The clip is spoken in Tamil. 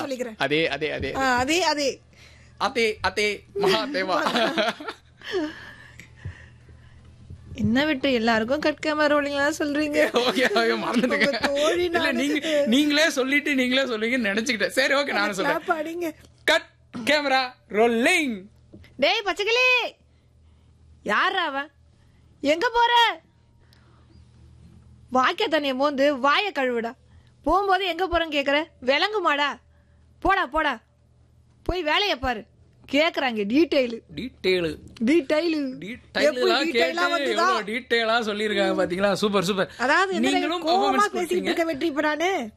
சொல்லிக்கிறேன் அதே அதே அதே ஆ, அதே அதே அதே அதே மகாதேவா என்ன விட்டு எல்லாருக்கும் கட் கேமரா ரோலிங் சொல்றீங்க ஓகே ஓகே மறந்துட்டுங்க உங்க தோழி இல்ல நானு. நீங்க நீங்களே சொல்லிட்டு நீங்களே சொல்லுவீங்கன்னு நினைச்சுக்கிட்டேன் சரி ஓகே நானும் சொல்றேன் clap அடிங்க கட் கேமரா ரோலிங் டேய் பச்சைக்கிளி யாரா அவன் எங்க போற வாய்க்க தண்ணிய மோந்து வாய கழுவுடா போகும்போது எங்க போறேன்னு கேக்குற விளங்குமாடா போடா போடா போய் வேலைய பாரு கேக்குறாங்க டீடைல் டீட்டெயில் டீடைல் டீட்டெயிலாம் கேட்டு எவ்வளவு டீட்டெயிலா சொல்லியிருக்காங்க பாத்தீங்களா சூப்பர் சூப்பர் அதாவது என்ன நீங்களும் கோவமா performance பேசிட்டு கொடுத்தீங்க இருக்க வெற்றி இப்ப நானு